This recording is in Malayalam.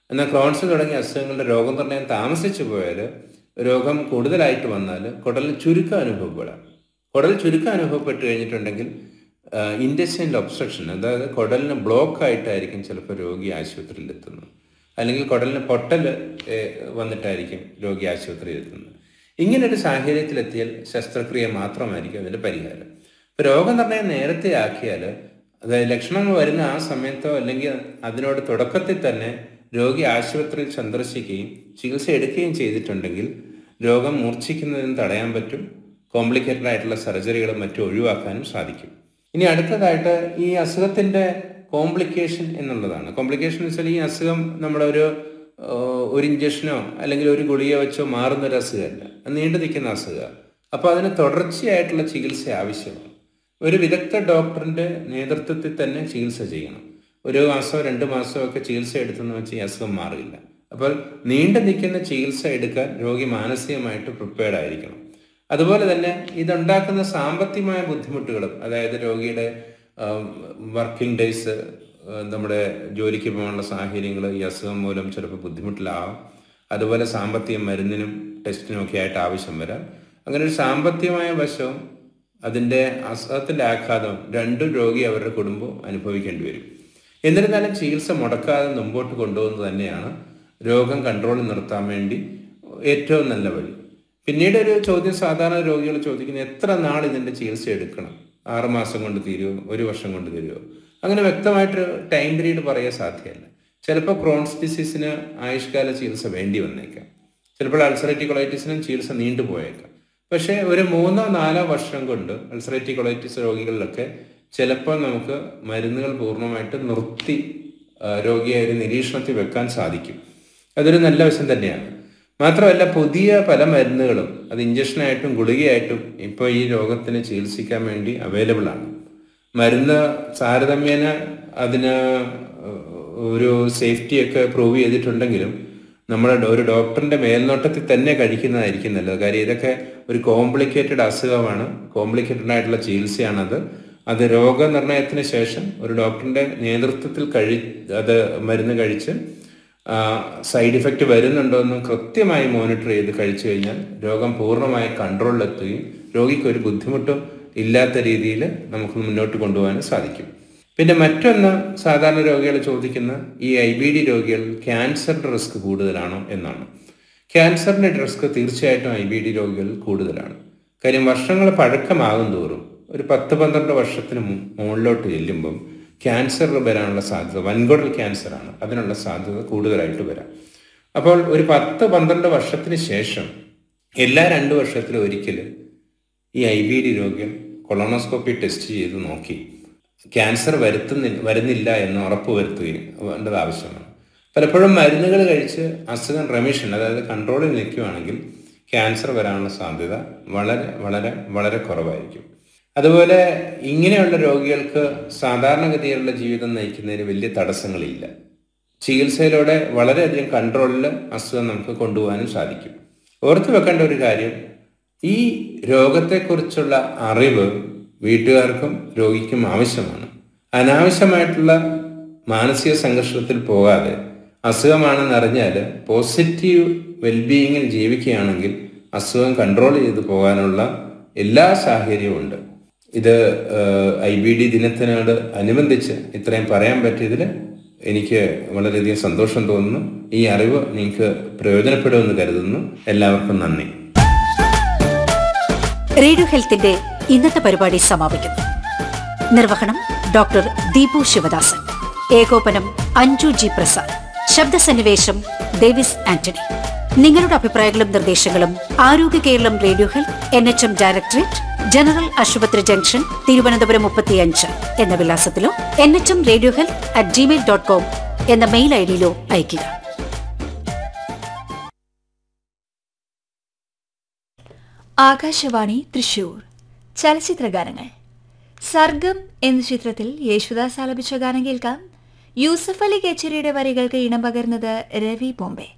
എന്നാൽ ക്രോൺസ് തുടങ്ങിയ അസുഖങ്ങളുടെ രോഗനിർണയം താമസിച്ചു പോയാൽ രോഗം കൂടുതലായിട്ട് വന്നാൽ കുടലിൽ ചുരുക്കം അനുഭവപ്പെടാം കുടൽ ചുരുക്കം അനുഭവപ്പെട്ട് കഴിഞ്ഞിട്ടുണ്ടെങ്കിൽ ഇൻഡസ്റ്റൈനിൽ ഒബ്സ്ട്രക്ഷൻ അതായത് കുടലിന് ബ്ലോക്ക് ആയിട്ടായിരിക്കും ചിലപ്പോൾ രോഗി ആശുപത്രിയിൽ എത്തുന്നത് അല്ലെങ്കിൽ കുടലിന് പൊട്ടൽ ഏഹ്, വന്നിട്ടായിരിക്കും രോഗി ആശുപത്രിയിൽ എത്തുന്നത് ഇങ്ങനൊരു സാഹചര്യത്തിലെത്തിയാൽ ശസ്ത്രക്രിയ മാത്രമായിരിക്കും അതിൻ്റെ പരിഹാരം ഇപ്പോൾ രോഗനിർണയം നേരത്തെ ആക്കിയാൽ അതായത് ലക്ഷണങ്ങൾ വരുന്ന ആ സമയത്തോ അല്ലെങ്കിൽ അതിനോട് തുടക്കത്തിൽ തന്നെ രോഗി ആശുപത്രിയിൽ സന്ദർശിക്കുകയും ചികിത്സ എടുക്കുകയും ചെയ്തിട്ടുണ്ടെങ്കിൽ രോഗം മൂർച്ഛിക്കുന്നതിന് തടയാൻ പറ്റും കോംപ്ലിക്കേറ്റഡ് ആയിട്ടുള്ള സർജറികളും മറ്റും ഒഴിവാക്കാനും സാധിക്കും ഇനി അടുത്തതായിട്ട് ഈ അസുഖത്തിന്റെ കോംപ്ലിക്കേഷൻ എന്നുള്ളതാണ് കോംപ്ലിക്കേഷൻ എന്ന് വെച്ചാൽ ഈ അസുഖം നമ്മളൊരു ഏഹ്, ഒരു ഇഞ്ചക്ഷനോ അല്ലെങ്കിൽ ഒരു ഗുളിക വെച്ചോ മാറുന്ന ഒരു അസുഖമല്ല അത് നീണ്ടു നിൽക്കുന്ന അസുഖമാണ് അപ്പോൾ അതിന് തുടർച്ചയായിട്ടുള്ള ചികിത്സ ആവശ്യമാണ് ഒരു വിദഗ്ധ ഡോക്ടറിന്റെ നേതൃത്വത്തിൽ തന്നെ ചികിത്സ ചെയ്യണം ഒരു മാസമോ രണ്ട് മാസമോ ഒക്കെ ചികിത്സ എടുത്തെന്ന് വെച്ച് ഈ അസുഖം മാറില്ല അപ്പോൾ നീണ്ടു നിൽക്കുന്ന ചികിത്സ എടുക്കാൻ രോഗി മാനസികമായിട്ട് പ്രിപ്പയർഡ് ആയിരിക്കണം അതുപോലെ തന്നെ ഇതുണ്ടാക്കുന്ന സാമ്പത്തികമായ ബുദ്ധിമുട്ടുകളും അതായത് രോഗിയുടെ വർക്കിംഗ് ഡേയ്സ് നമ്മുടെ ജോലിക്ക് പോകാനുള്ള സാഹചര്യങ്ങൾ ഈ അസുഖം മൂലം ചിലപ്പോൾ ബുദ്ധിമുട്ടിലാവാം അതുപോലെ സാമ്പത്തിക മരുന്നിനും ടെസ്റ്റിനും ഒക്കെ ആയിട്ട് ആവശ്യം വരാം അങ്ങനെ ഒരു സാമ്പത്തികമായ വശവും അതിൻ്റെ അസുഖത്തിൻ്റെ ആഘാതവും രണ്ടും രോഗി അവരുടെ കുടുംബവും അനുഭവിക്കേണ്ടി വരും എന്നിരുന്നാലും ചികിത്സ മുടക്കാതെ മുമ്പോട്ട് കൊണ്ടുപോകുന്നത് തന്നെയാണ് രോഗം കൺട്രോളിൽ നിർത്താൻ വേണ്ടി ഏറ്റവും നല്ല വഴി പിന്നീട് ഒരു ചോദ്യം സാധാരണ രോഗികൾ ചോദിക്കുന്നത് എത്ര നാൾ ഇതിൻ്റെ ചികിത്സ എടുക്കണം ആറ് മാസം കൊണ്ട് തീരുമോ ഒരു വർഷം കൊണ്ട് തീരുമോ അങ്ങനെ വ്യക്തമായിട്ട് ടൈം പീരീഡ് പറയാൻ സാധ്യമല്ല ചിലപ്പോൾ ക്രോൺസ് ഡിസീസിന് ആയുഷ്കാല ചികിത്സ വേണ്ടി വന്നേക്കാം ചിലപ്പോൾ അൾസറേറ്റീവ് കൊളൈറ്റിസിനും ചികിത്സ നീണ്ടുപോയേക്കാം പക്ഷേ ഒരു മൂന്നോ നാലോ വർഷം കൊണ്ട് അൾസറേറ്റീവ് കൊളൈറ്റിസ് രോഗികളിലൊക്കെ ചിലപ്പോൾ നമുക്ക് മരുന്നുകൾ പൂർണ്ണമായിട്ട് നിർത്തി ആ, രോഗിയെ ഒരു നിരീക്ഷണത്തിൽ വെക്കാൻ സാധിക്കും അതൊരു നല്ല വശം തന്നെയാണ് മാത്രമല്ല പുതിയ പല മരുന്നുകളും അത് ഇഞ്ചക്ഷനായിട്ടും ഗുളികയായിട്ടും ഇപ്പോൾ ഈ രോഗത്തിന് ചികിത്സിക്കാൻ വേണ്ടി അവൈലബിൾ ആണ് മരുന്ന് താരതമ്യേന അതിന് ഒരു സേഫ്റ്റിയൊക്കെ പ്രൂവ് ചെയ്തിട്ടുണ്ടെങ്കിലും നമ്മുടെ ഒരു ഡോക്ടറിന്റെ മേൽനോട്ടത്തിൽ തന്നെ കഴിക്കുന്നതായിരിക്കും നല്ലത് കാര്യം ഇതൊക്കെ ഒരു കോംപ്ലിക്കേറ്റഡ് അസുഖമാണ് കോംപ്ലിക്കേറ്റഡ് ആയിട്ടുള്ള ചികിത്സയാണത് അത് രോഗനിർണയത്തിന് ശേഷം ഒരു ഡോക്ടറിന്റെ നേതൃത്വത്തിൽ കഴി അത് മരുന്ന് കഴിച്ച് സൈഡ് ഇഫക്റ്റ് വരുന്നുണ്ടോ എന്ന് കൃത്യമായി മോണിറ്റർ ചെയ്ത് കഴിച്ചു കഴിഞ്ഞാൽ രോഗം പൂർണ്ണമായി കൺട്രോളിലെത്തുകയും രോഗിക്ക് ഒരു ബുദ്ധിമുട്ടും ഇല്ലാത്ത രീതിയിൽ നമുക്ക് മുന്നോട്ട് കൊണ്ടുപോകാൻ സാധിക്കും പിന്നെ മറ്റൊന്ന് സാധാരണ രോഗികൾ ചോദിക്കുന്ന ഈ ഐ ബി ഡി രോഗികൾ ക്യാൻസറിന്റെ റിസ്ക് കൂടുതലാണോ എന്നാണ് ക്യാൻസറിന്റെ റിസ്ക് തീർച്ചയായിട്ടും ഐ ബി ഡി രോഗികൾ കൂടുതലാണ് കാര്യം വർഷങ്ങൾ പഴക്കമാകും തോറും ഒരു പത്ത് പന്ത്രണ്ട് വർഷത്തിന് മു- മുകളിലോട്ട് ചെല്ലുമ്പം ക്യാൻസർ വരാനുള്ള സാധ്യത വൻകുടൽ ക്യാൻസറാണ് അതിനുള്ള സാധ്യത കൂടുതലായിട്ട് വരാം അപ്പോൾ ഒരു പത്ത് പന്ത്രണ്ട് വർഷത്തിന് ശേഷം എല്ലാ രണ്ട് വർഷത്തിലും ഒരിക്കൽ ഈ ഐ ബി ഡി രോഗികൾ കൊളോണോസ്കോപ്പി ടെസ്റ്റ് ചെയ്ത് നോക്കി ക്യാൻസർ വരുത്തുന്നില്ല വരുന്നില്ല എന്ന് ഉറപ്പ് വരുത്തുകയും വേണ്ടത് ആവശ്യമാണ് പലപ്പോഴും മരുന്നുകൾ കഴിച്ച് അസുഖം റെമിഷൻ അതായത് കൺട്രോളിൽ നിൽക്കുകയാണെങ്കിൽ ക്യാൻസർ വരാനുള്ള സാധ്യത വളരെ വളരെ വളരെ കുറവായിരിക്കും അതുപോലെ ഇങ്ങനെയുള്ള രോഗികൾക്ക് സാധാരണഗതിയിലുള്ള ജീവിതം നയിക്കുന്നതിന് വലിയ തടസ്സങ്ങളില്ല ചികിത്സയിലൂടെ വളരെയധികം കൺട്രോളിൽ അസുഖം നമുക്ക് കൊണ്ടുപോകാനും സാധിക്കും ഓർത്തു വെക്കേണ്ട ഒരു കാര്യം ഈ രോഗത്തെക്കുറിച്ചുള്ള അറിവ് വീട്ടുകാർക്കും രോഗിക്കും ആവശ്യമാണ് അനാവശ്യമായിട്ടുള്ള മാനസിക സംഘർഷത്തിൽ പോകാതെ അസുഖമാണെന്ന് അറിഞ്ഞാൽ പോസിറ്റീവ് വെൽബീയിങ്ങിൽ ജീവിക്കുകയാണെങ്കിൽ അസുഖം കൺട്രോൾ ചെയ്ത് പോകാനുള്ള എല്ലാ സാഹചര്യവും ഉണ്ട് ഇത് ഐ ബി ഡി ദിനത്തിനോട് അനുബന്ധിച്ച് ഇത്രയും പറയാൻ പറ്റിയതിൽ എനിക്ക് വളരെയധികം സന്തോഷം തോന്നുന്നു ഈ അറിവ് നിങ്ങൾക്ക് പ്രയോജനപ്പെടുമെന്ന് കരുതുന്നു എല്ലാവർക്കും നന്ദി റേഡിയോ ഹെൽത്തിന്റെ ഇന്നത്തെ പരിപാടി സമാപിക്കുന്നു നിർവഹണം ഡോക്ടർ ദീപു ശിവദാസൻ ഏകോപനം അഞ്ജു ജി പ്രസാദ് ശബ്ദസന്നിവേശം ഡേവിസ് ആന്റണി നിങ്ങളുടെ അഭിപ്രായങ്ങളും നിർദ്ദേശങ്ങളും Arogya Keralam radio health N H M directorate general ആശുപത്രി ജംഗ്ഷൻ തിരുവനന്തപുരം മുപ്പത്തിയഞ്ച് എന്ന വിലാസത്തിലോ N H M radio health at Gmail dot com എന്ന മെയിൽ ഐ ഡിയിലോ അയയ്ക്കുക ആകാശവാണി തൃശൂർ ചലച്ചിത്ര ഗാനങ്ങൾ സർഗം എന്ന ചിത്രത്തിൽ യേശുദാസ് ആലപിച്ച ഗാനം കേൾക്കാം യൂസഫ് അലി കേച്ചരിയുടെ വരികൾക്ക് ഇണം പകർന്നത് രവി ബോംബെ